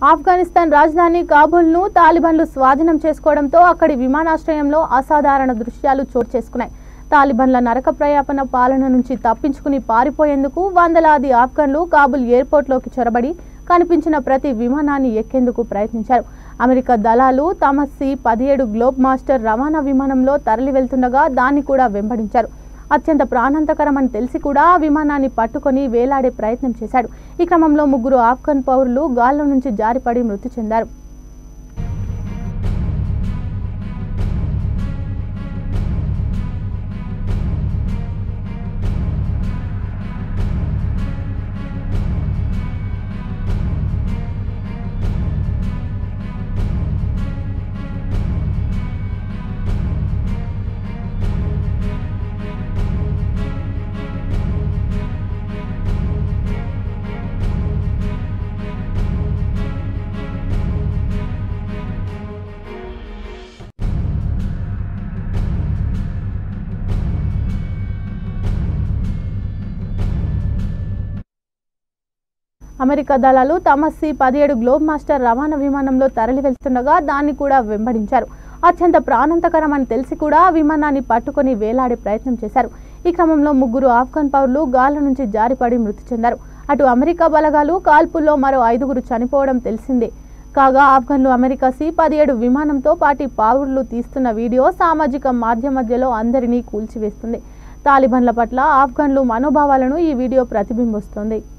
ఆఫ్ఘనిస్తాన్ రాజధాని కాబూల్ను తాలిబాన్లు స్వాధీనం చేసుకోవడంతో అక్కడి విమానాశ్రయంలో అసాధారణ దృశ్యాలు చోటు చేసుకున్నాయి తాలిబాన్ల నరక ప్రయాపన పాలన నుంచి తప్పించుకుని పారిపోయేందుకు వందలాది ఆఫ్ఘన్లు కాబుల్ ఎయిర్పోర్ట్లోకి చొరబడి కనిపించిన ప్రతి విమానాన్ని ఎక్కేందుకు ప్రయత్నించారు అమెరికా దళాలు తమ సి పదిహేడు గ్లోబ్ మాస్టర్ రవాణా విమానంలో తరలి వెళ్తుండగా దాన్ని కూడా వెంబడించారు అత్యంత ప్రాణాంతకరమని తెలిసి కూడా ఆ విమానాన్ని పట్టుకొని వేలాడే ప్రయత్నం చేశాడు ఈ క్రమంలో ముగ్గురు ఆఫ్ఘన్ పౌరులు గాల్లో నుంచి జారిపడి మృతి చెందారు అమెరికా దళాలు తమ సి పదిహేడు గ్లోబ్ మాస్టర్ రవాణా విమానంలో తరలి వెళ్తుండగా దాన్ని కూడా వెంబడించారు అత్యంత ప్రాణాంతకరమని తెలిసి కూడా ఆ విమానాన్ని పట్టుకొని వేలాడే ప్రయత్నం చేశారు ఈ క్రమంలో ముగ్గురు ఆఫ్ఘన్ పౌరులు గాల్ల నుంచి జారిపడి మృతి చెందారు అటు అమెరికా బలగాలు కాల్పుల్లో మరో ఐదుగురు చనిపోవడం తెలిసిందే కాగా ఆఫ్ఘన్లు అమెరికా సి పదిహేడు విమానంతో పాటి పౌరులు తీస్తున్న వీడియో సామాజిక మాధ్యమధ్యలో అందరినీ కూల్చివేస్తుంది తాలిబాన్ల పట్ల ఆఫ్ఘన్లు మనోభావాలను ఈ వీడియో ప్రతిబింబిస్తుంది